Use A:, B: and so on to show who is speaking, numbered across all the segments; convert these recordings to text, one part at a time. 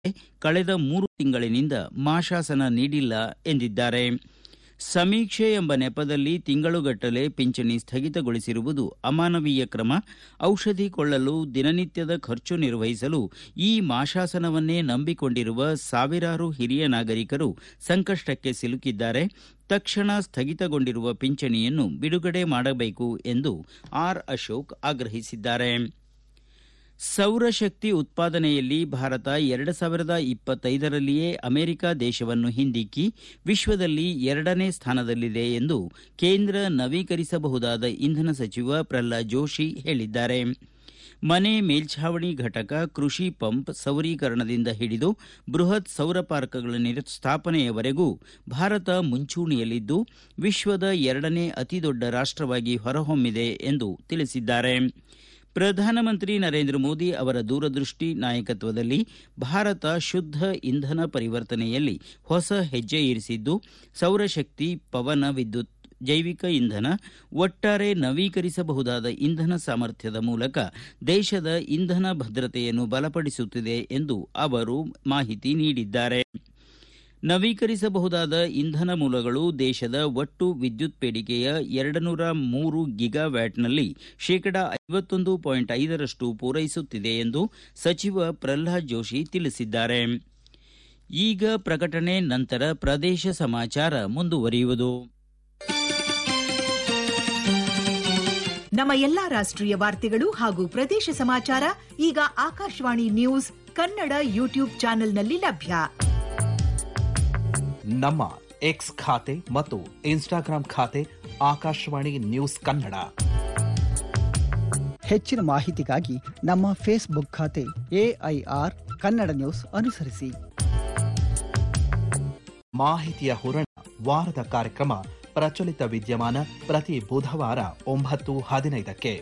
A: ಕಳೆದ ಮೂರು ತಿಂಗಳಿನಿಂದ ಮಾಶಾಸನ ನೀಡಿಲ್ಲ ಎಂದಿದ್ದಾರೆ ಸಮೀಕ್ಷೆ ಎಂಬ ನೆಪದಲ್ಲಿ ತಿಂಗಳುಗಟ್ಟಲೆ ಪಿಂಚಣಿ ಸ್ಥಗಿತಗೊಳಿಸಿರುವುದು ಅಮಾನವೀಯ ಕ್ರಮ ಔಷಧಿ ಕೊಳ್ಳಲು ದಿನನಿತ್ಯದ ಖರ್ಚು ನಿರ್ವಹಿಸಲು ಈ ಮಾಶಾಸನವನ್ನೇ ನಂಬಿಕೊಂಡಿರುವ ಸಾವಿರಾರು ಹಿರಿಯ ನಾಗರಿಕರು ಸಂಕಷ್ಟಕ್ಕೆ ಸಿಲುಕಿದ್ದಾರೆ ತಕ್ಷಣ ಸ್ಥಗಿತಗೊಂಡಿರುವ ಪಿಂಚಣಿಯನ್ನು ಬಿಡುಗಡೆ ಮಾಡಬೇಕು ಎಂದು ಆರ್ ಅಶೋಕ್ ಆಗ್ರಹಿಸಿದ್ದಾರೆ ಸೌರಶಕ್ತಿ ಉತ್ಪಾದನೆಯಲ್ಲಿ ಭಾರತ ಎರಡು ಸಾವಿರದ ಇಪ್ಪತ್ತೈದರಲ್ಲಿಯೇ ಅಮೆರಿಕ ದೇಶವನ್ನು ಹಿಂದಿಕ್ಕಿ ವಿಶ್ವದಲ್ಲಿ ಎರಡನೇ ಸ್ಥಾನದಲ್ಲಿದೆ ಎಂದು ಕೇಂದ್ರ ನವೀಕರಿಸಬಹುದಾದ ಇಂಧನ ಸಚಿವ ಪ್ರಹ್ಲಾದ್ ಜೋಶಿ ಹೇಳಿದ್ದಾರೆ ಮನೆ ಮೇಲ್ಛಾವಣಿ ಘಟಕ ಕೃಷಿ ಪಂಪ್ ಸೌರೀಕರಣದಿಂದ ಹಿಡಿದು ಬೃಹತ್ ಸೌರ ಪಾರ್ಕ್ಗಳ ಸ್ಥಾಪನೆಯವರೆಗೂ ಭಾರತ ಮುಂಚೂಣಿಯಲ್ಲಿದ್ದು ವಿಶ್ವದ ಎರಡನೇ ಅತಿದೊಡ್ಡ ರಾಷ್ಟವಾಗಿ ಹೊರಹೊಮ್ಮಿದೆ ಎಂದು ತಿಳಿಸಿದ್ದಾರೆ ಪ್ರಧಾನಮಂತ್ರಿ ನರೇಂದ್ರ ಮೋದಿ ಅವರ ದೂರದೃಷ್ಟಿ ನಾಯಕತ್ವದಲ್ಲಿ ಭಾರತ ಶುದ್ಧ ಇಂಧನ ಪರಿವರ್ತನೆಯಲ್ಲಿ ಹೊಸ ಹೆಜ್ಜೆ ಇರಿಸಿದ್ದು ಸೌರಶಕ್ತಿ ಪವನ ವಿದ್ಯುತ್ ಜೈವಿಕ ಇಂಧನ ಒಟ್ಟಾರೆ ನವೀಕರಿಸಬಹುದಾದ ಇಂಧನ ಸಾಮರ್ಥ್ಯದ ಮೂಲಕ ದೇಶದ ಇಂಧನ ಭದ್ರತೆಯನ್ನು ಬಲಪಡಿಸುತ್ತಿದೆ ಎಂದು ಅವರು ಮಾಹಿತಿ ನೀಡಿದ್ದಾರೆ ನವೀಕರಿಸಬಹುದಾದ ಇಂಧನ ಮೂಲಗಳು ದೇಶದ ಒಟ್ಟು ವಿದ್ಯುತ್ ಬೇಡಿಕೆಯ ಎರಡುನೂರ ಮೂರು ಗಿಗಾ ವ್ಯಾಟ್ನಲ್ಲಿ ಶೇಕಡಾ ಐವತ್ತೊಂದು ಪಾಯಿಂಟ್ ಐದರಷ್ಟು ಪೂರೈಸುತ್ತಿದೆ ಎಂದು ಸಚಿವ ಪ್ರಹ್ಲಾದ್ ಜೋಶಿ ತಿಳಿಸಿದ್ದಾರೆ ಈಗ ಪ್ರಕಟಣೆ ನಂತರ ಪ್ರದೇಶ ಸಮಾಚಾರ ಮುಂದುವರಿಯುವುದು
B: ನಮ್ಮ ಎಲ್ಲಾ ರಾಷ್ಟ್ರೀಯ ವಾರ್ತೆಗಳು ಹಾಗೂ ಪ್ರದೇಶ ಸಮಾಚಾರ ಈಗ ಆಕಾಶವಾಣಿ ನ್ಯೂಸ್ ಕನ್ನಡ ಯೂಟ್ಯೂಬ್ ಚಾನೆಲ್ನಲ್ಲಿ ಲಭ್ಯ
C: ನಮ್ಮ ಎಕ್ಸ್ ಖಾತೆ ಮತ್ತು ಇನ್ಸ್ಟಾಗ್ರಾಂ ಖಾತೆ ಆಕಾಶವಾಣಿ ನ್ಯೂಸ್ ಕನ್ನಡ
D: ಹೆಚ್ಚಿನ ಮಾಹಿತಿಗಾಗಿ ನಮ್ಮ ಫೇಸ್ಬುಕ್ ಖಾತೆ ಎಐಆರ್ ಕನ್ನಡ ನ್ಯೂಸ್ ಅನುಸರಿಸಿ
C: ಮಾಹಿತಿಯ ಹೂರಣ ವಾರದ ಕಾರ್ಯಕ್ರಮ ಪ್ರಚಲಿತ ವಿದ್ಯಮಾನ ಪ್ರತಿ ಬುಧವಾರ ಒಂಬತ್ತು ಹದಿನೈದಕ್ಕೆ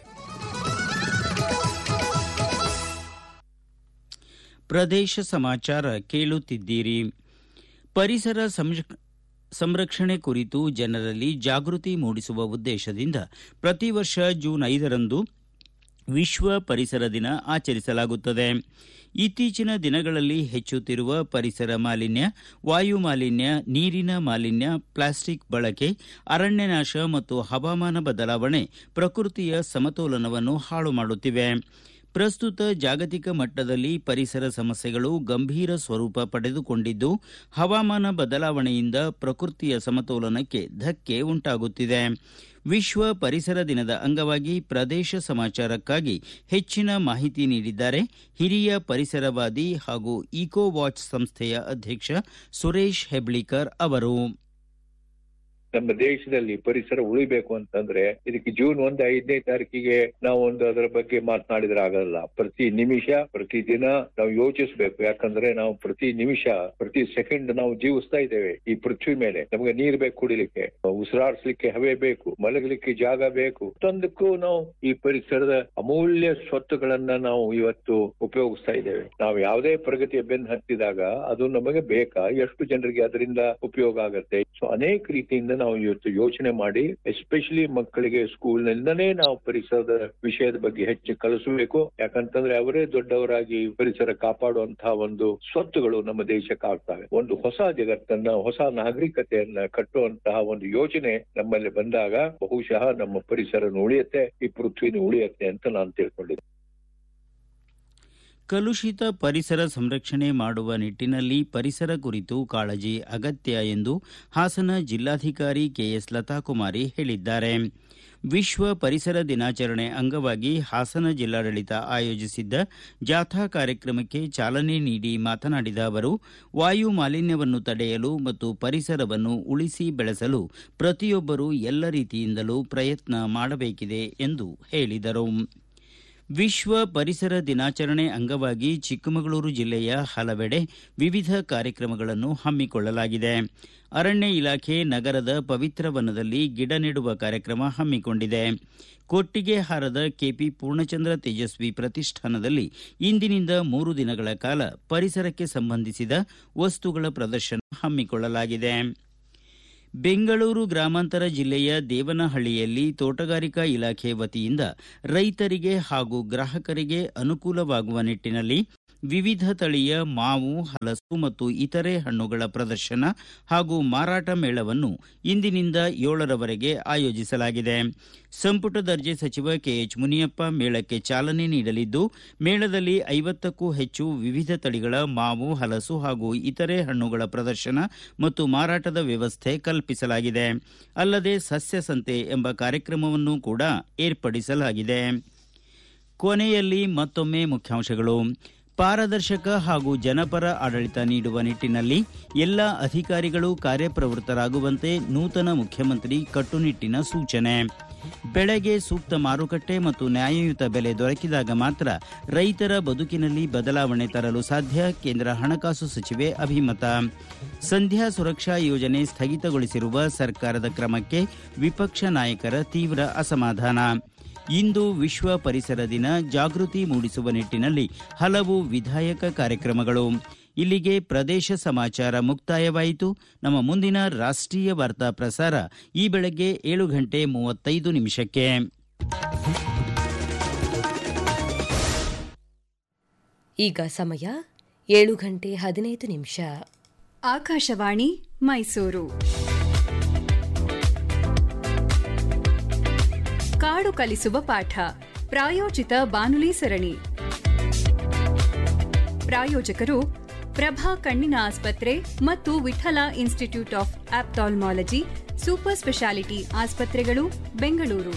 A: ಪ್ರದೇಶ ಸಮಾಚಾರ ಕೇಳುತ್ತಿದ್ದೀರಿ ಪರಿಸರ ಸಂರಕ್ಷಣೆ ಕುರಿತು ಜನರಲ್ಲಿ ಜಾಗೃತಿ ಮೂಡಿಸುವ ಉದ್ದೇಶದಿಂದ ಪ್ರತಿ ವರ್ಷ ಜೂನ್ ಐದರಂದು ವಿಶ್ವ ಪರಿಸರ ದಿನ ಆಚರಿಸಲಾಗುತ್ತದೆ ಇತ್ತೀಚಿನ ದಿನಗಳಲ್ಲಿ ಹೆಚ್ಚುತ್ತಿರುವ ಪರಿಸರ ಮಾಲಿನ್ಯ ವಾಯು ಮಾಲಿನ್ಯ ನೀರಿನ ಮಾಲಿನ್ಯ ಪ್ಲಾಸ್ಟಿಕ್ ಬಳಕೆ ಅರಣ್ಯನಾಶ ಮತ್ತು ಹವಾಮಾನ ಬದಲಾವಣೆ ಪ್ರಕೃತಿಯ ಸಮತೋಲನವನ್ನು ಹಾಳು ಮಾಡುತ್ತಿವೆ ಪ್ರಸ್ತುತ ಜಾಗತಿಕ ಮಟ್ಟದಲ್ಲಿ ಪರಿಸರ ಸಮಸ್ಯೆಗಳು ಗಂಭೀರ ಸ್ವರೂಪ ಪಡೆದುಕೊಂಡಿದ್ದು ಹವಾಮಾನ ಬದಲಾವಣೆಯಿಂದ ಪ್ರಕೃತಿಯ ಸಮತೋಲನಕ್ಕೆ ಧಕ್ಕೆ ಉಂಟಾಗುತ್ತಿದೆ ವಿಶ್ವ ಪರಿಸರ ದಿನದ ಅಂಗವಾಗಿ ಪ್ರದೇಶ ಸಮಾಚಾರಕ್ಕಾಗಿ ಹೆಚ್ಚಿನ ಮಾಹಿತಿ ನೀಡಿದ್ದಾರೆ ಹಿರಿಯ ಪರಿಸರವಾದಿ ಹಾಗೂ ಇಕೋ ವಾಚ್ ಸಂಸ್ಥೆಯ ಅಧ್ಯಕ್ಷ ಸುರೇಶ್ ಹೆಬ್ಳಿಕರ್ ಅವರು
E: ನಮ್ಮ ದೇಶದಲ್ಲಿ ಪರಿಸರ ಉಳಿಬೇಕು ಅಂತಂದ್ರೆ ಇದಕ್ಕೆ ಜೂನ್ ಒಂದು ಐದನೇ ತಾರೀಕಿಗೆ ನಾವು ಒಂದು ಅದರ ಬಗ್ಗೆ ಮಾತನಾಡಿದ್ರೆ ಆಗಲ್ಲ ಪ್ರತಿ ನಿಮಿಷ ಪ್ರತಿ ದಿನ ನಾವು ಯೋಚಿಸ್ಬೇಕು ಯಾಕಂದ್ರೆ ನಾವು ಪ್ರತಿ ನಿಮಿಷ ಪ್ರತಿ ಸೆಕೆಂಡ್ ನಾವು ಜೀವಿಸ್ತಾ ಇದ್ದೇವೆ ಈ ಪೃಥ್ವಿ ಮೇಲೆ ನಮಗೆ ನೀರ್ ಬೇಕು ಕುಡಿಲಿಕ್ಕೆ ಉಸಿರಾಡ್ಸ್ಲಿಕ್ಕೆ ಹವೆ ಬೇಕು ಮಲಗಲಿಕ್ಕೆ ಜಾಗ ಬೇಕು ತಂದಕ್ಕೂ ನಾವು ಈ ಪರಿಸರದ ಅಮೂಲ್ಯ ಸ್ವತ್ತುಗಳನ್ನ ನಾವು ಇವತ್ತು ಉಪಯೋಗಿಸ್ತಾ ಇದ್ದೇವೆ ನಾವು ಯಾವುದೇ ಪ್ರಗತಿಯ ಬೆನ್ನು ಹತ್ತಿದಾಗ ಅದು ನಮಗೆ ಬೇಕಾ ಎಷ್ಟು ಜನರಿಗೆ ಅದರಿಂದ ಉಪಯೋಗ ಆಗತ್ತೆ ಸೊ ಅನೇಕ ರೀತಿಯಿಂದ ನಾವು ಇವತ್ತು ಯೋಚನೆ ಮಾಡಿ ಎಸ್ಪೆಷಲಿ ಮಕ್ಕಳಿಗೆ ಸ್ಕೂಲ್ ನಿಂದನೇ ನಾವು ಪರಿಸರದ ವಿಷಯದ ಬಗ್ಗೆ ಹೆಚ್ಚು ಕಲಿಸಬೇಕು ಯಾಕಂತಂದ್ರೆ ಅವರೇ ದೊಡ್ಡವರಾಗಿ ಪರಿಸರ ಕಾಪಾಡುವಂತಹ ಒಂದು ಸ್ವತ್ತುಗಳು ನಮ್ಮ ದೇಶಕ್ಕೆ ಆಗ್ತವೆ ಒಂದು ಹೊಸ ಜಗತ್ತನ್ನ ಹೊಸ ನಾಗರಿಕತೆಯನ್ನ ಕಟ್ಟುವಂತಹ ಒಂದು ಯೋಚನೆ ನಮ್ಮಲ್ಲಿ ಬಂದಾಗ ಬಹುಶಃ ನಮ್ಮ ಪರಿಸರ ಉಳಿಯುತ್ತೆ ಈ ಪೃಥ್ವಿನ ಉಳಿಯುತ್ತೆ ಅಂತ ನಾನು ತಿಳ್ಕೊಂಡಿದ್ದೆ
A: ಕಲುಷಿತ ಪರಿಸರ ಸಂರಕ್ಷಣೆ ಮಾಡುವ ನಿಟ್ಟಿನಲ್ಲಿ ಪರಿಸರ ಕುರಿತು ಕಾಳಜಿ ಅಗತ್ಯ ಎಂದು ಹಾಸನ ಜಿಲ್ಲಾಧಿಕಾರಿ ಕೆಎಸ್ ಲತಾಕುಮಾರಿ ಹೇಳಿದ್ದಾರೆ ವಿಶ್ವ ಪರಿಸರ ದಿನಾಚರಣೆ ಅಂಗವಾಗಿ ಹಾಸನ ಜಿಲ್ಲಾಡಳಿತ ಆಯೋಜಿಸಿದ್ದ ಜಾಥಾ ಕಾರ್ಯಕ್ರಮಕ್ಕೆ ಚಾಲನೆ ನೀಡಿ ಮಾತನಾಡಿದ ಅವರು ವಾಯು ಮಾಲಿನ್ಯವನ್ನು ತಡೆಯಲು ಮತ್ತು ಪರಿಸರವನ್ನು ಉಳಿಸಿ ಬೆಳೆಸಲು ಪ್ರತಿಯೊಬ್ಬರೂ ಎಲ್ಲ ರೀತಿಯಿಂದಲೂ ಪ್ರಯತ್ನ ಮಾಡಬೇಕಿದೆ ಎಂದು ಹೇಳಿದರು ವಿಶ್ವ ಪರಿಸರ ದಿನಾಚರಣೆ ಅಂಗವಾಗಿ ಚಿಕ್ಕಮಗಳೂರು ಜಿಲ್ಲೆಯ ಹಲವೆಡೆ ವಿವಿಧ ಕಾರ್ಯಕ್ರಮಗಳನ್ನು ಹಮ್ಮಿಕೊಳ್ಳಲಾಗಿದೆ ಅರಣ್ಯ ಇಲಾಖೆ ನಗರದ ಪವಿತ್ರ ವನದಲ್ಲಿ ಗಿಡ ನೆಡುವ ಕಾರ್ಯಕ್ರಮ ಹಮ್ಮಿಕೊಂಡಿದೆ ಕೊಟ್ಟಿಗೆಹಾರದ ಕೆಪಿ ಪೂರ್ಣಚಂದ್ರ ತೇಜಸ್ವಿ ಪ್ರತಿಷ್ಠಾನದಲ್ಲಿ ಇಂದಿನಿಂದ ಮೂರು ದಿನಗಳ ಕಾಲ ಪರಿಸರಕ್ಕೆ ಸಂಬಂಧಿಸಿದ ವಸ್ತುಗಳ ಪ್ರದರ್ಶನ ಹಮ್ಮಿಕೊಳ್ಳಲಾಗಿದೆ ಬೆಂಗಳೂರು ಗ್ರಾಮಾಂತರ ಜಿಲ್ಲೆಯ ದೇವನಹಳ್ಳಿಯಲ್ಲಿ ತೋಟಗಾರಿಕಾ ಇಲಾಖೆ ವತಿಯಿಂದ ರೈತರಿಗೆ ಹಾಗೂ ಗ್ರಾಹಕರಿಗೆ ಅನುಕೂಲವಾಗುವ ನಿಟ್ಟಿನಲ್ಲಿ ವಿವಿಧ ತಳಿಯ ಮಾವು ಹಲಸು ಮತ್ತು ಇತರೆ ಹಣ್ಣುಗಳ ಪ್ರದರ್ಶನ ಹಾಗೂ ಮಾರಾಟ ಮೇಳವನ್ನು ಇಂದಿನಿಂದ ಏಳರವರೆಗೆ ಆಯೋಜಿಸಲಾಗಿದೆ ಸಂಪುಟ ದರ್ಜೆ ಸಚಿವ ಕೆಎಚ್ ಮುನಿಯಪ್ಪ ಮೇಳಕ್ಕೆ ಚಾಲನೆ ನೀಡಲಿದ್ದು ಮೇಳದಲ್ಲಿ ಐವತ್ತಕ್ಕೂ ಹೆಚ್ಚು ವಿವಿಧ ತಳಿಗಳ ಮಾವು ಹಲಸು ಹಾಗೂ ಇತರೆ ಹಣ್ಣುಗಳ ಪ್ರದರ್ಶನ ಮತ್ತು ಮಾರಾಟದ ವ್ಯವಸ್ಥೆ ಕಲ್ಪಿಸಲಾಗಿದೆ ಅಲ್ಲದೆ ಸಸ್ಯ ಸಂತೆ ಎಂಬ ಕಾರ್ಯಕ್ರಮವನ್ನು ಕೂಡ ಏರ್ಪಡಿಸಲಾಗಿದೆ ಕೊನೆಯಲ್ಲಿ ಮತ್ತೊಮ್ಮೆ ಮುಖ್ಯಾಂಶಗಳು ಪಾರದರ್ಶಕ ಹಾಗೂ ಜನಪರ ಆಡಳಿತ ನೀಡುವ ನಿಟ್ಟಿನಲ್ಲಿ ಎಲ್ಲ ಅಧಿಕಾರಿಗಳು ಕಾರ್ಯಪ್ರವೃತ್ತರಾಗುವಂತೆ ನೂತನ ಮುಖ್ಯಮಂತ್ರಿ ಕಟ್ಟುನಿಟ್ಟಿನ ಸೂಚನೆ ಬೆಳೆಗೆ ಸೂಕ್ತ ಮಾರುಕಟ್ಟೆ ಮತ್ತು ನ್ಯಾಯಯುತ ಬೆಲೆ ದೊರಕಿದಾಗ ಮಾತ್ರ ರೈತರ ಬದುಕಿನಲ್ಲಿ ಬದಲಾವಣೆ ತರಲು ಸಾಧ್ಯ ಕೇಂದ್ರ ಹಣಕಾಸು ಸಚಿವೆ ಅಭಿಮತ ಸಂಧ್ಯಾ ಸುರಕ್ಷಾ ಯೋಜನೆ ಸ್ಥಗಿತಗೊಳಿಸಿರುವ ಸರ್ಕಾರದ ಕ್ರಮಕ್ಕೆ ವಿಪಕ್ಷ ನಾಯಕರ ತೀವ್ರ ಅಸಮಾಧಾನ ಇಂದು ವಿಶ್ವ ಪರಿಸರ ದಿನ ಜಾಗೃತಿ ಮೂಡಿಸುವ ನಿಟ್ಟಿನಲ್ಲಿ ಹಲವು ವಿಧಾಯಕ ಕಾರ್ಯಕ್ರಮಗಳು ಇಲ್ಲಿಗೆ ಪ್ರದೇಶ ಸಮಾಚಾರ ಮುಕ್ತಾಯವಾಯಿತು ನಮ್ಮ ಮುಂದಿನ ರಾಷ್ಟ್ರೀಯ ವಾರ್ತಾ ಪ್ರಸಾರ ಈ ಬೆಳಗ್ಗೆ ಏಳು ಗಂಟೆ ಮೂವತ್ತೈದು ನಿಮಿಷಕ್ಕೆ
F: ಈಗ ಸಮಯ ಏಳು ಗಂಟೆ ಹದಿನೈದು ನಿಮಿಷ
G: ಆಕಾಶವಾಣಿ ಮೈಸೂರು ಕಾಡು ಕಲಿಸುವ ಪಾಠ ಪ್ರಾಯೋಜಿತ ಬಾನುಲಿ ಸರಣಿ ಪ್ರಾಯೋಜಕರು ಪ್ರಭಾ ಕಣ್ಣಿನ ಆಸ್ಪತ್ರೆ ಮತ್ತು Vittala institute of ophthalmology super speciality ಆಸ್ಪತ್ರೆಗಳು ಬೆಂಗಳೂರು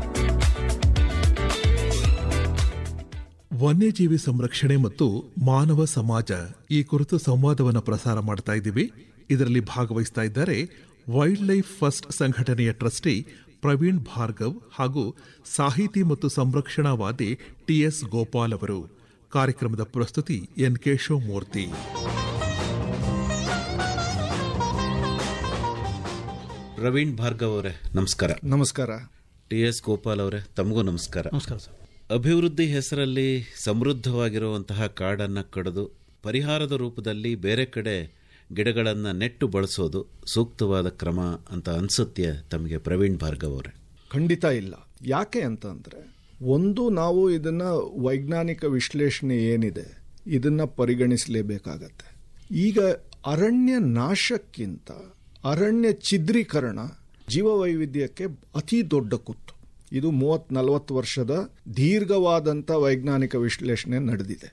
H: ವನ್ಯಜೀವಿ ಸಂರಕ್ಷಣೆ ಮತ್ತು ಮಾನವ ಸಮಾಜ ಈ ಕುರಿತು ಸಂವಾದವನ್ನು ಪ್ರಸಾರ ಮಾಡ್ತಾ ಇದ್ದೀವಿ ಇದರಲ್ಲಿ ಭಾಗವಹಿಸ್ತಾ ಇದ್ದಾರೆ ವೈಲ್ಡ್ ಲೈಫ್ ಫಸ್ಟ್ ಸಂಘಟನೆಯ ಟ್ರಸ್ಟಿ ಪ್ರವೀಣ್ ಭಾರ್ಗವ್ ಹಾಗೂ ಸಾಹಿತಿ ಮತ್ತು ಸಂರಕ್ಷಣಾವಾದಿ ಟಿಎಸ್ ಗೋಪಾಲ್ ಅವರು ಕಾರ್ಯಕ್ರಮದ ಪ್ರಸ್ತುತಿ ಎನ್ ಕೇಶವಮೂರ್ತಿ
I: ಪ್ರವೀಣ್ ಭಾರ್ಗವ್ ಅವರೇ ನಮಸ್ಕಾರ
J: ನಮಸ್ಕಾರ
I: ಟಿ ಎಸ್ ಗೋಪಾಲ್ ಅವರೇ ತಮಗೂ ನಮಸ್ಕಾರ
J: ನಮಸ್ಕಾರ ಸರ್
I: ಅಭಿವೃದ್ಧಿ ಹೆಸರಲ್ಲಿ ಸಮೃದ್ಧವಾಗಿರುವಂತಹ ಕಾಡನ್ನು ಕಡಿದು ಪರಿಹಾರದ ರೂಪದಲ್ಲಿ ಬೇರೆ ಕಡೆ ಗಿಡಗಳನ್ನು ನೆಟ್ಟು ಬಳಸೋದು ಸೂಕ್ತವಾದ ಕ್ರಮ ಅಂತ ಅನ್ಸುತ್ತೆ ತಮಗೆ ಪ್ರವೀಣ್ ಭಾರ್ಗವ್ ಅವರೇ
J: ಖಂಡಿತ ಇಲ್ಲ ಯಾಕೆ ಅಂತಂದ್ರೆ ಒಂದು ನಾವು ಇದನ್ನ ವೈಜ್ಞಾನಿಕ ವಿಶ್ಲೇಷಣೆ ಏನಿದೆ ಇದನ್ನ ಪರಿಗಣಿಸಲೇಬೇಕಾಗತ್ತೆ ಈಗ ಅರಣ್ಯ ನಾಶಕ್ಕಿಂತ ಅರಣ್ಯ ಛಿದ್ರೀಕರಣ ಜೀವವೈವಿಧ್ಯಕ್ಕೆ ಅತಿ ದೊಡ್ಡ ಕುತ್ತು ಇದು ಮೂವತ್ ನಲವತ್ತು ವರ್ಷದ ದೀರ್ಘವಾದಂಥ ವೈಜ್ಞಾನಿಕ ವಿಶ್ಲೇಷಣೆ ನಡೆದಿದೆ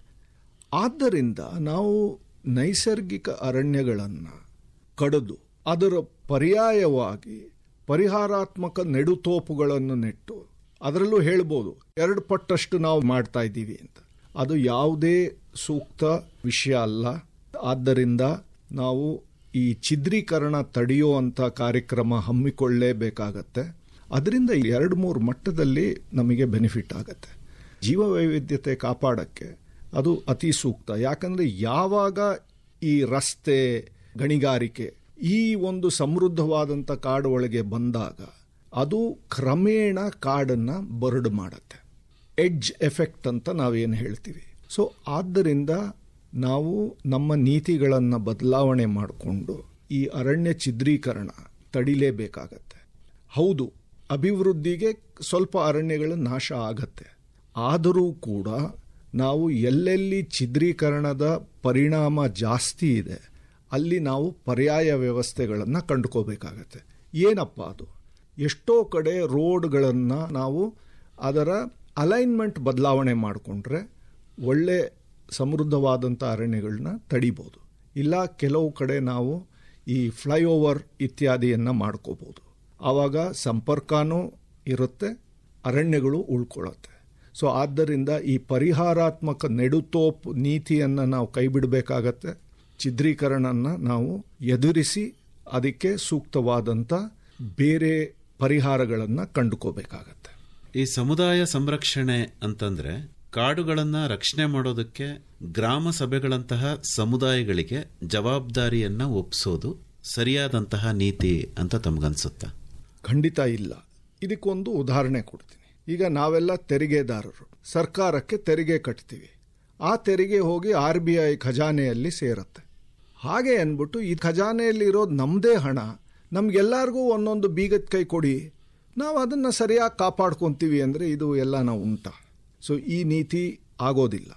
J: ಆದ್ದರಿಂದ ನಾವು ನೈಸರ್ಗಿಕ ಅರಣ್ಯಗಳನ್ನು ಕಡಿದು ಅದರ ಪರ್ಯಾಯವಾಗಿ ಪರಿಹಾರಾತ್ಮಕ ನೆಡುತೋಪುಗಳನ್ನು ನೆಟ್ಟು ಅದರಲ್ಲೂ ಹೇಳ್ಬೋದು ಎರಡು ಪಟ್ಟಷ್ಟು ನಾವು ಮಾಡ್ತಾ ಇದ್ದೀವಿ ಅಂತ ಅದು ಯಾವುದೇ ಸೂಕ್ತ ವಿಷಯ ಅಲ್ಲ ಆದ್ದರಿಂದ ನಾವು ಈ ಛಿದ್ರೀಕರಣ ತಡೆಯುವಂಥ ಕಾರ್ಯಕ್ರಮ ಹಮ್ಮಿಕೊಳ್ಳಲೇಬೇಕಾಗತ್ತೆ ಅದರಿಂದ ಎರಡು ಮೂರು ಮಟ್ಟದಲ್ಲಿ ನಮಗೆ ಬೆನಿಫಿಟ್ ಆಗತ್ತೆ ಜೀವವೈವಿಧ್ಯತೆ ಕಾಪಾಡಕ್ಕೆ ಅದು ಅತಿ ಸೂಕ್ತ ಯಾಕಂದ್ರೆ ಯಾವಾಗ ಈ ರಸ್ತೆ ಗಣಿಗಾರಿಕೆ ಈ ಒಂದು ಸಮೃದ್ಧವಾದಂಥ ಕಾಡು ಒಳಗೆ ಬಂದಾಗ ಅದು ಕ್ರಮೇಣ ಕಾಡನ್ನ ಬರಡು ಮಾಡತ್ತೆ ಎಡ್ಜ್ ಎಫೆಕ್ಟ್ ಅಂತ ನಾವೇನು ಹೇಳ್ತೀವಿ ಸೊ ಆದ್ದರಿಂದ ನಾವು ನಮ್ಮ ನೀತಿಗಳನ್ನು ಬದಲಾವಣೆ ಮಾಡಿಕೊಂಡು ಈ ಅರಣ್ಯ ಛಿದ್ರೀಕರಣ ತಡಿಲೇಬೇಕಾಗತ್ತೆ ಹೌದು ಅಭಿವೃದ್ಧಿಗೆ ಸ್ವಲ್ಪ ಅರಣ್ಯಗಳು ನಾಶ ಆಗತ್ತೆ ಆದರೂ ಕೂಡ ನಾವು ಎಲ್ಲೆಲ್ಲಿ ಛಿದ್ರೀಕರಣದ ಪರಿಣಾಮ ಜಾಸ್ತಿ ಇದೆ ಅಲ್ಲಿ ನಾವು ಪರ್ಯಾಯ ವ್ಯವಸ್ಥೆಗಳನ್ನು ಕಂಡುಕೋಬೇಕಾಗತ್ತೆ ಏನಪ್ಪ ಅದು ಎಷ್ಟೋ ಕಡೆ ರೋಡ್ಗಳನ್ನು ನಾವು ಅದರ ಅಲೈನ್ಮೆಂಟ್ ಬದಲಾವಣೆ ಮಾಡಿಕೊಂಡ್ರೆ ಒಳ್ಳೆ ಸಮೃದ್ಧವಾದಂಥ ಅರಣ್ಯಗಳನ್ನ ತಡಿಬೋದು ಇಲ್ಲ ಕೆಲವು ಕಡೆ ನಾವು ಈ ಫ್ಲೈಓವರ್ ಇತ್ಯಾದಿಯನ್ನು ಮಾಡ್ಕೋಬೋದು ಆವಾಗ ಸಂಪರ್ಕನೂ ಇರುತ್ತೆ ಅರಣ್ಯಗಳು ಉಳ್ಕೊಳ್ಳುತ್ತೆ ಸೊ ಆದ್ದರಿಂದ ಈ ಪರಿಹಾರಾತ್ಮಕ ನೆಡುತೋಪ್ ನೀತಿಯನ್ನು ನಾವು ಕೈ ಬಿಡಬೇಕಾಗತ್ತೆ ಛಿದ್ರೀಕರಣನ ನಾವು ಎದುರಿಸಿ ಅದಕ್ಕೆ ಸೂಕ್ತವಾದಂಥ ಬೇರೆ ಪರಿಹಾರಗಳನ್ನು ಕಂಡುಕೋಬೇಕಾಗತ್ತೆ
I: ಈ ಸಮುದಾಯ ಸಂರಕ್ಷಣೆ ಅಂತಂದ್ರೆ ಕಾಡುಗಳನ್ನ ರಕ್ಷಣೆ ಮಾಡೋದಕ್ಕೆ ಗ್ರಾಮ ಸಭೆಗಳಂತಹ ಸಮುದಾಯಗಳಿಗೆ ಜವಾಬ್ದಾರಿಯನ್ನ ಒಪ್ಪಿಸೋದು ಸರಿಯಾದಂತಹ ನೀತಿ ಅಂತ ತಮಗನ್ಸುತ್ತಾ
J: ಖಂಡಿತ ಇಲ್ಲ ಇದಕ್ಕೊಂದು ಉದಾಹರಣೆ ಕೊಡ್ತೀನಿ ಈಗ ನಾವೆಲ್ಲ ತೆರಿಗೆದಾರರು ಸರ್ಕಾರಕ್ಕೆ ತೆರಿಗೆ ಕಟ್ತೀವಿ ಆ ತೆರಿಗೆ ಹೋಗಿ ಆರ್ ಬಿ ಐ ಖಜಾನೆಯಲ್ಲಿ ಸೇರುತ್ತೆ ಹಾಗೆ ಅಂದ್ಬಿಟ್ಟು ಈ ಖಜಾನೆಯಲ್ಲಿ ಇರೋದು ನಮ್ಮದೇ ಹಣ ನಮ್ಗೆಲ್ಲರಿಗೂ ಒಂದೊಂದು ಬೀಗದ ಕೈ ಕೊಡಿ ನಾವು ಅದನ್ನು ಸರಿಯಾಗಿ ಕಾಪಾಡ್ಕೊತೀವಿ ಅಂದರೆ ಇದು ಎಲ್ಲ ನಾವು ಉಂಟ ಸೊ ಈ ನೀತಿ ಆಗೋದಿಲ್ಲ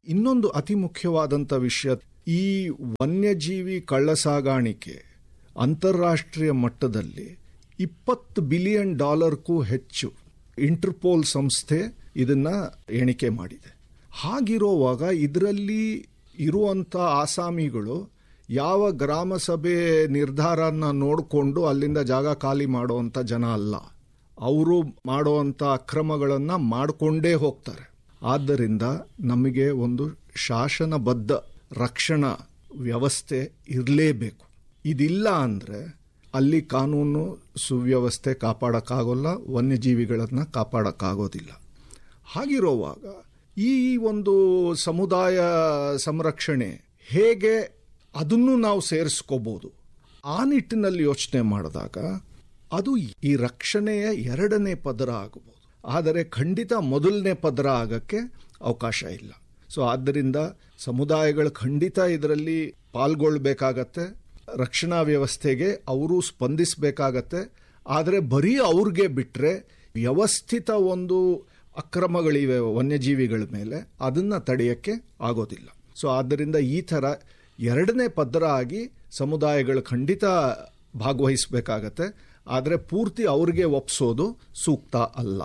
J: ಇನ್ನೊಂದು ಅತಿ ಮುಖ್ಯವಾದಂಥ ವಿಷಯ ಈ ವನ್ಯಜೀವಿ ಕಳ್ಳಸಾಗಾಣಿಕೆ ಅಂತಾರಾಷ್ಟ್ರೀಯ ಮಟ್ಟದಲ್ಲಿ ಇಪ್ಪತ್ತು ಬಿಲಿಯನ್ ಡಾಲರ್ಗೂ ಹೆಚ್ಚು ಇಂಟರ್ಪೋಲ್ ಸಂಸ್ಥೆ ಇದನ್ನ ಎಣಿಕೆ ಮಾಡಿದೆ ಹಾಗಿರುವಾಗ ಇದರಲ್ಲಿ ಇರುವಂಥ ಆಸಾಮಿಗಳು ಯಾವ ಗ್ರಾಮ ಸಭೆ ನಿರ್ಧಾರನ ನೋಡಿಕೊಂಡು ಅಲ್ಲಿಂದ ಜಾಗ ಖಾಲಿ ಮಾಡುವಂಥ ಜನ ಅಲ್ಲ ಅವರು ಮಾಡುವಂಥ ಅಕ್ರಮಗಳನ್ನು ಮಾಡಿಕೊಂಡೇ ಹೋಗ್ತಾರೆ ಆದ್ದರಿಂದ ನಮಗೆ ಒಂದು ಶಾಸನಬದ್ಧ ರಕ್ಷಣಾ ವ್ಯವಸ್ಥೆ ಇರಲೇಬೇಕು ಇದಿಲ್ಲ ಅಂದರೆ ಅಲ್ಲಿ ಕಾನೂನು ಸುವ್ಯವಸ್ಥೆ ಕಾಪಾಡೋಕ್ಕಾಗೋಲ್ಲ ವನ್ಯಜೀವಿಗಳನ್ನು ಕಾಪಾಡೋಕ್ಕಾಗೋದಿಲ್ಲ ಹಾಗಿರುವಾಗ ಈ ಒಂದು ಸಮುದಾಯ ಸಂರಕ್ಷಣೆ ಹೇಗೆ ಅದನ್ನು ನಾವು ಸೇರಿಸ್ಕೋಬೋದು ಆ ನಿಟ್ಟಿನಲ್ಲಿ ಯೋಚನೆ ಮಾಡಿದಾಗ ಅದು ಈ ರಕ್ಷಣೆಯ ಎರಡನೇ ಪದರ ಆಗಬಹುದು ಆದರೆ ಖಂಡಿತ ಮೊದಲನೇ ಪದರ ಆಗಕ್ಕೆ ಅವಕಾಶ ಇಲ್ಲ ಸೊ ಆದ್ದರಿಂದ ಸಮುದಾಯಗಳು ಖಂಡಿತ ಇದರಲ್ಲಿ ಪಾಲ್ಗೊಳ್ಬೇಕಾಗತ್ತೆ ರಕ್ಷಣಾ ವ್ಯವಸ್ಥೆಗೆ ಅವರು ಸ್ಪಂದಿಸಬೇಕಾಗತ್ತೆ ಆದರೆ ಬರೀ ಅವ್ರಿಗೆ ಬಿಟ್ಟರೆ ವ್ಯವಸ್ಥಿತ ಒಂದು ಅಕ್ರಮಗಳಿವೆ ವನ್ಯಜೀವಿಗಳ ಮೇಲೆ ಅದನ್ನು ತಡೆಯೋಕ್ಕೆ ಆಗೋದಿಲ್ಲ ಸೊ ಆದ್ದರಿಂದ ಈ ಥರ ಎರಡನೇ ಪದರ ಆಗಿ ಸಮುದಾಯಗಳು ಖಂಡಿತ ಭಾಗವಹಿಸಬೇಕಾಗತ್ತೆ ಆದರೆ ಪೂರ್ತಿ ಅವ್ರಿಗೆ ಒಪ್ಸೋದು ಸೂಕ್ತ ಅಲ್ಲ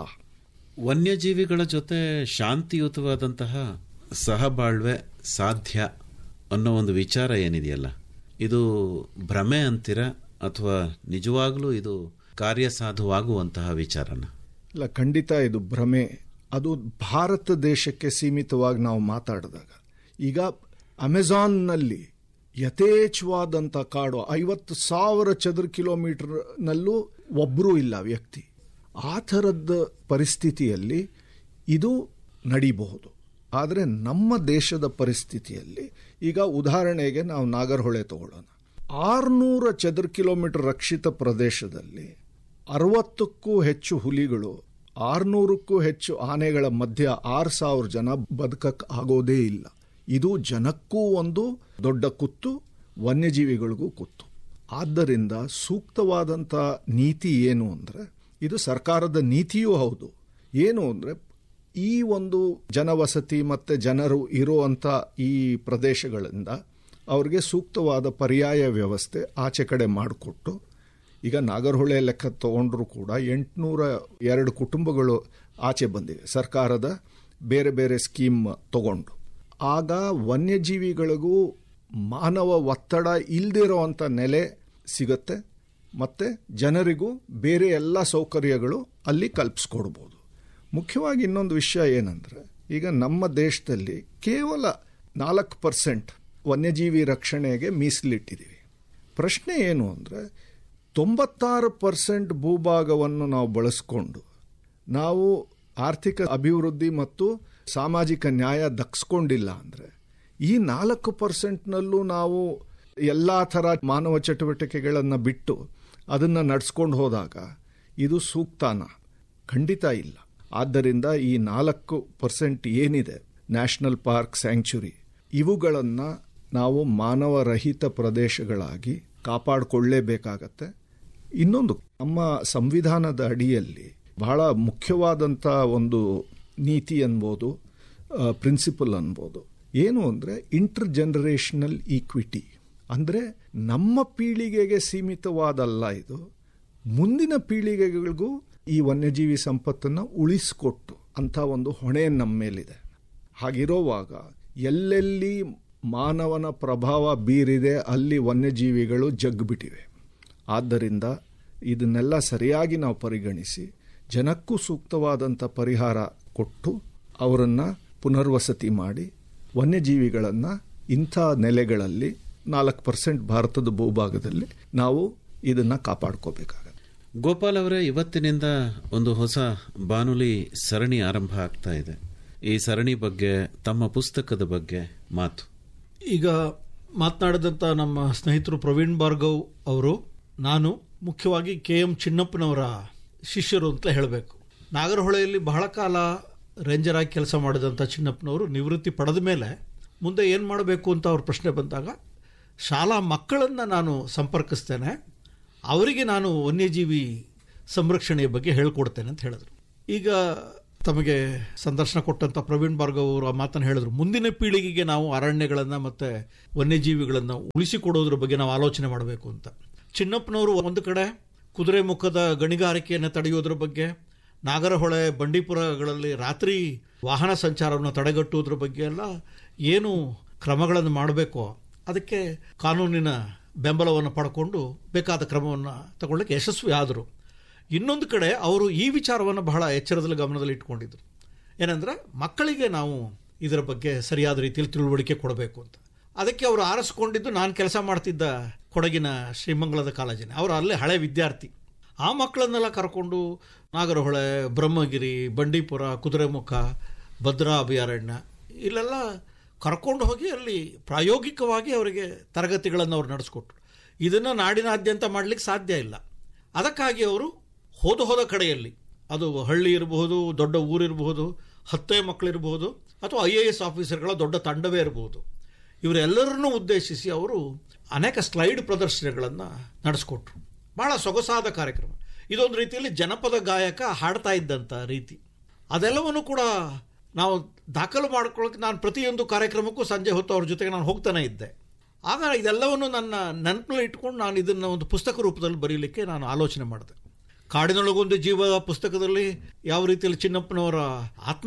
I: ವನ್ಯಜೀವಿಗಳ ಜೊತೆ ಶಾಂತಿಯುತವಾದಂತಹ ಸಹಬಾಳ್ವೆ ಸಾಧ್ಯ ಅನ್ನೋ ಒಂದು ವಿಚಾರ ಏನಿದೆಯಲ್ಲ ಇದು ಭ್ರಮೆ ಅಂತೀರ ಅಥವಾ ನಿಜವಾಗ್ಲೂ ಇದು ಕಾರ್ಯಸಾಧುವಾಗುವಂತಹ ವಿಚಾರನ
J: ಇಲ್ಲ ಖಂಡಿತ ಇದು ಭ್ರಮೆ ಅದು ಭಾರತ ದೇಶಕ್ಕೆ ಸೀಮಿತವಾಗಿ ನಾವು ಮಾತಾಡಿದಾಗ ಈಗ ಅಮೆಜಾನ್ನಲ್ಲಿ ಯಥೇಚ್ಛವಾದಂಥ ಕಾಡು ಐವತ್ತು ಸಾವಿರ ಚದುರ ಕಿಲೋಮೀಟರ್ನಲ್ಲೂ ಒಬ್ಬರೂ ಇಲ್ಲ ವ್ಯಕ್ತಿ ಆ ಥರದ ಪರಿಸ್ಥಿತಿಯಲ್ಲಿ ಇದು ನಡೀಬಹುದು ಆದರೆ ನಮ್ಮ ದೇಶದ ಪರಿಸ್ಥಿತಿಯಲ್ಲಿ ಈಗ ಉದಾಹರಣೆಗೆ ನಾವು ನಾಗರಹೊಳೆ ತಗೊಳ್ಳೋಣ ಆರುನೂರ ಚದುರ ಕಿಲೋಮೀಟರ್ ರಕ್ಷಿತ ಪ್ರದೇಶದಲ್ಲಿ ಅರವತ್ತಕ್ಕೂ ಹೆಚ್ಚು ಹುಲಿಗಳು ಆರುನೂರಕ್ಕೂ ಹೆಚ್ಚು ಆನೆಗಳ ಮಧ್ಯ ಆರು ಸಾವಿರ ಜನ ಬದುಕಕ್ಕೆ ಆಗೋದೇ ಇಲ್ಲ ಇದು ಜನಕ್ಕೂ ಒಂದು ದೊಡ್ಡ ಕುತ್ತು ವನ್ಯಜೀವಿಗಳಿಗೂ ಕುತ್ತು ಆದ್ದರಿಂದ ಸೂಕ್ತವಾದಂಥ ನೀತಿ ಏನು ಅಂದರೆ ಇದು ಸರ್ಕಾರದ ನೀತಿಯೂ ಹೌದು ಏನು ಅಂದರೆ ಈ ಒಂದು ಜನವಸತಿ ಮತ್ತು ಜನರು ಇರುವಂಥ ಈ ಪ್ರದೇಶಗಳಿಂದ ಅವ್ರಿಗೆ ಸೂಕ್ತವಾದ ಪರ್ಯಾಯ ವ್ಯವಸ್ಥೆ ಆಚೆ ಕಡೆ ಮಾಡಿಕೊಟ್ಟು ಈಗ ನಾಗರಹೊಳೆ ಲೆಕ್ಕ ತಗೊಂಡ್ರು ಕೂಡ ಎಂಟುನೂರ ಎರಡು ಕುಟುಂಬಗಳು ಆಚೆ ಬಂದಿವೆ ಸರ್ಕಾರದ ಬೇರೆ ಬೇರೆ ಸ್ಕೀಮ್ ತಗೊಂಡು ಆಗ ವನ್ಯಜೀವಿಗಳಿಗೂ ಮಾನವ ಒತ್ತಡ ಇಲ್ದಿರೋವಂಥ ನೆಲೆ ಸಿಗುತ್ತೆ ಮತ್ತು ಜನರಿಗೂ ಬೇರೆ ಎಲ್ಲ ಸೌಕರ್ಯಗಳು ಅಲ್ಲಿ ಕಲ್ಪಿಸ್ಕೊಡ್ಬೋದು ಮುಖ್ಯವಾಗಿ ಇನ್ನೊಂದು ವಿಷಯ ಏನಂದರೆ ಈಗ ನಮ್ಮ ದೇಶದಲ್ಲಿ ಕೇವಲ ನಾಲ್ಕು ಪರ್ಸೆಂಟ್ ವನ್ಯಜೀವಿ ರಕ್ಷಣೆಗೆ ಮೀಸಲಿಟ್ಟಿದ್ದೀವಿ ಪ್ರಶ್ನೆ ಏನು ಅಂದರೆ ತೊಂಬತ್ತಾರು ಪರ್ಸೆಂಟ್ ಭೂಭಾಗವನ್ನು ನಾವು ಬಳಸ್ಕೊಂಡು ನಾವು ಆರ್ಥಿಕ ಅಭಿವೃದ್ಧಿ ಮತ್ತು ಸಾಮಾಜಿಕ ನ್ಯಾಯ ದಕ್ಸ್ಕೊಂಡಿಲ್ಲ ಅಂದರೆ ಈ ನಾಲ್ಕು ಪರ್ಸೆಂಟ್ನಲ್ಲೂ ನಾವು ಎಲ್ಲ ಥರ ಮಾನವ ಚಟುವಟಿಕೆಗಳನ್ನು ಬಿಟ್ಟು ಅದನ್ನು ನಡ್ಸ್ಕೊಂಡು ಹೋದಾಗ ಇದು ಸೂಕ್ತಾನ ಖಂಡಿತ ಇಲ್ಲ ಆದ್ದರಿಂದ ಈ ನಾಲ್ಕು ಪರ್ಸೆಂಟ್ ಏನಿದೆ ನ್ಯಾಷನಲ್ ಪಾರ್ಕ್ ಸ್ಯಾಂಕ್ಚುರಿ ಇವುಗಳನ್ನು ನಾವು ಮಾನವರಹಿತ ಪ್ರದೇಶಗಳಾಗಿ ಕಾಪಾಡಿಕೊಳ್ಳೇಬೇಕಾಗತ್ತೆ ಇನ್ನೊಂದು ನಮ್ಮ ಸಂವಿಧಾನದ ಅಡಿಯಲ್ಲಿ ಬಹಳ ಮುಖ್ಯವಾದಂಥ ಒಂದು ನೀತಿ ಅನ್ಬೋದು ಪ್ರಿನ್ಸಿಪಲ್ ಅನ್ಬೋದು ಏನು ಅಂದರೆ ಇಂಟರ್ ಜನರೇಷನಲ್ ಈಕ್ವಿಟಿ ಅಂದರೆ ನಮ್ಮ ಪೀಳಿಗೆಗೆ ಸೀಮಿತವಾದಲ್ಲ ಇದು ಮುಂದಿನ ಪೀಳಿಗೆಗಳಿಗೂ ಈ ವನ್ಯಜೀವಿ ಸಂಪತ್ತನ್ನು ಉಳಿಸಿಕೊಟ್ಟು ಅಂಥ ಒಂದು ಹೊಣೆ ನಮ್ಮ ಮೇಲಿದೆ ಹಾಗಿರೋವಾಗ ಎಲ್ಲೆಲ್ಲಿ ಮಾನವನ ಪ್ರಭಾವ ಬೀರಿದೆ ಅಲ್ಲಿ ವನ್ಯಜೀವಿಗಳು ಜಗ್ಬಿಟ್ಟಿವೆ ಆದ್ದರಿಂದ ಇದನ್ನೆಲ್ಲ ಸರಿಯಾಗಿ ನಾವು ಪರಿಗಣಿಸಿ ಜನಕ್ಕೂ ಸೂಕ್ತವಾದಂಥ ಪರಿಹಾರ ಕೊಟ್ಟು ಅವರನ್ನು ಪುನರ್ವಸತಿ ಮಾಡಿ ವನ್ಯಜೀವಿಗಳನ್ನು ಇಂಥ ನೆಲೆಗಳಲ್ಲಿ ನಾಲ್ಕು ಪರ್ಸೆಂಟ್ ಭಾರತದ ಭೂಭಾಗದಲ್ಲಿ ನಾವು ಇದನ್ನು ಕಾಪಾಡ್ಕೋಬೇಕಾಗತ್ತೆ
I: ಗೋಪಾಲ್ ಅವರೇ ಇವತ್ತಿನಿಂದ ಒಂದು ಹೊಸ ಬಾನುಲಿ ಸರಣಿ ಆರಂಭ ಆಗ್ತಾ ಇದೆ ಈ ಸರಣಿ ಬಗ್ಗೆ ತಮ್ಮ ಪುಸ್ತಕದ ಬಗ್ಗೆ ಮಾತು
K: ಈಗ ಮಾತನಾಡಿದಂಥ ನಮ್ಮ ಸ್ನೇಹಿತರು ಪ್ರವೀಣ್ ಭಾರ್ಗವ್ ಅವರು ನಾನು ಮುಖ್ಯವಾಗಿ ಕೆ ಎಂ ಚಿನ್ನಪ್ಪನವರ ಶಿಷ್ಯರು ಅಂತ ಹೇಳಬೇಕು ನಾಗರಹೊಳೆಯಲ್ಲಿ ಬಹಳ ಕಾಲ ರೇಂಜರ್ ಆಗಿ ಕೆಲಸ ಮಾಡಿದಂಥ ಚಿನ್ನಪ್ಪನವರು ನಿವೃತ್ತಿ ಪಡೆದ ಮೇಲೆ ಮುಂದೆ ಏನು ಮಾಡಬೇಕು ಅಂತ ಅವ್ರ ಪ್ರಶ್ನೆ ಬಂದಾಗ ಶಾಲಾ ಮಕ್ಕಳನ್ನು ನಾನು ಸಂಪರ್ಕಿಸ್ತೇನೆ ಅವರಿಗೆ ನಾನು ವನ್ಯಜೀವಿ ಸಂರಕ್ಷಣೆಯ ಬಗ್ಗೆ ಹೇಳ್ಕೊಡ್ತೇನೆ ಅಂತ ಹೇಳಿದ್ರು ಈಗ ತಮಗೆ ಸಂದರ್ಶನ ಕೊಟ್ಟಂತ ಪ್ರವೀಣ್ ಭಾರ್ಗವ್ ಅವರು ಆ ಮಾತನ್ನು ಹೇಳಿದ್ರು ಮುಂದಿನ ಪೀಳಿಗೆಗೆ ನಾವು ಅರಣ್ಯಗಳನ್ನ ಮತ್ತೆ ವನ್ಯಜೀವಿಗಳನ್ನ ಉಳಿಸಿಕೊಡೋದ್ರ ಬಗ್ಗೆ ನಾವು ಆಲೋಚನೆ ಮಾಡಬೇಕು ಅಂತ ಚಿನ್ನಪ್ಪನವರು ಒಂದು ಕಡೆ ಕುದುರೆ ಮುಖದ ಗಣಿಗಾರಿಕೆಯನ್ನು ತಡೆಯೋದ್ರ ಬಗ್ಗೆ ನಾಗರಹೊಳೆ ಬಂಡೀಪುರಗಳಲ್ಲಿ ರಾತ್ರಿ ವಾಹನ ಸಂಚಾರವನ್ನು ತಡೆಗಟ್ಟುವುದ್ರ ಬಗ್ಗೆ ಎಲ್ಲ ಏನು ಕ್ರಮಗಳನ್ನು ಮಾಡಬೇಕೋ ಅದಕ್ಕೆ ಕಾನೂನಿನ ಬೆಂಬಲವನ್ನು ಪಡ್ಕೊಂಡು ಬೇಕಾದ ಕ್ರಮವನ್ನು ತಗೊಳ್ಳಕ್ಕೆ ಯಶಸ್ವಿ ಆದರು ಇನ್ನೊಂದು ಕಡೆ ಅವರು ಈ ವಿಚಾರವನ್ನು ಬಹಳ ಎಚ್ಚರದಲ್ಲಿ ಗಮನದಲ್ಲಿ ಇಟ್ಕೊಂಡಿದ್ರು ಏನಂದ್ರೆ ಮಕ್ಕಳಿಗೆ ನಾವು ಇದರ ಬಗ್ಗೆ ಸರಿಯಾದ ರೀತಿಯಲ್ಲಿ ತಿಳುವಳಿಕೆ ಕೊಡಬೇಕು ಅಂತ ಅದಕ್ಕೆ ಅವರು ಆರಿಸ್ಕೊಂಡಿದ್ದು ನಾನು ಕೆಲಸ ಮಾಡ್ತಿದ್ದ ಕೊಡಗಿನ ಶ್ರೀಮಂಗಲದ ಕಾಲೇಜಿನ ಅವರು ಅಲ್ಲೇ ಹಳೆ ವಿದ್ಯಾರ್ಥಿ ಆ ಮಕ್ಕಳನ್ನೆಲ್ಲ ಕರ್ಕೊಂಡು ನಾಗರಹೊಳೆ ಬ್ರಹ್ಮಗಿರಿ ಬಂಡೀಪುರ ಕುದುರೆಮುಖ ಭದ್ರಾ ಅಭಯಾರಣ್ಯ ಇಲ್ಲೆಲ್ಲ ಕರ್ಕೊಂಡು ಹೋಗಿ ಅಲ್ಲಿ ಪ್ರಾಯೋಗಿಕವಾಗಿ ಅವರಿಗೆ ತರಗತಿಗಳನ್ನು ಅವ್ರು ನಡೆಸ್ಕೊಟ್ರು ಇದನ್ನು ನಾಡಿನಾದ್ಯಂತ ಮಾಡಲಿಕ್ಕೆ ಸಾಧ್ಯ ಇಲ್ಲ ಅದಕ್ಕಾಗಿ ಅವರು ಹೋದ ಹೋದ ಕಡೆಯಲ್ಲಿ ಅದು ಹಳ್ಳಿ ಇರಬಹುದು ದೊಡ್ಡ ಊರಿರಬಹುದು ಹತ್ತೇ ಮಕ್ಕಳಿರಬಹುದು ಅಥವಾ ಐ ಎ ಎಸ್ ಆಫೀಸರ್ಗಳ ದೊಡ್ಡ ತಂಡವೇ ಇರಬಹುದು ಇವರೆಲ್ಲರನ್ನೂ ಉದ್ದೇಶಿಸಿ ಅವರು ಅನೇಕ ಸ್ಲೈಡ್ ಪ್ರದರ್ಶನಗಳನ್ನು ನಡೆಸ್ಕೊಟ್ರು ಬಹಳ ಸೊಗಸಾದ ಕಾರ್ಯಕ್ರಮ ಇದೊಂದು ರೀತಿಯಲ್ಲಿ ಜನಪದ ಗಾಯಕ ಹಾಡ್ತಾ ಇದ್ದಂಥ ರೀತಿ ಅದೆಲ್ಲವನ್ನು ಕೂಡ ನಾವು ದಾಖಲು ಮಾಡ್ಕೊಳ್ಳೋಕೆ ನಾನು ಪ್ರತಿಯೊಂದು ಕಾರ್ಯಕ್ರಮಕ್ಕೂ ಸಂಜೆ ಹೊತ್ತು ಅವ್ರ ಜೊತೆಗೆ ನಾನು ಹೋಗ್ತಾನೆ ಇದ್ದೆ ಆಗ ಇದೆಲ್ಲವನ್ನು ನನ್ನ ನೆನಪಲ್ಲಿ ಇಟ್ಕೊಂಡು ನಾನು ಇದನ್ನು ಒಂದು ಪುಸ್ತಕ ರೂಪದಲ್ಲಿ ಬರೀಲಿಕ್ಕೆ ನಾನು ಆಲೋಚನೆ ಮಾಡಿದೆ ಕಾಡಿನೊಳಗೊಂದು ಜೀವ ಪುಸ್ತಕದಲ್ಲಿ ಯಾವ ರೀತಿಯಲ್ಲಿ ಚಿನ್ನಪ್ಪನವರ ಆತ್ಮ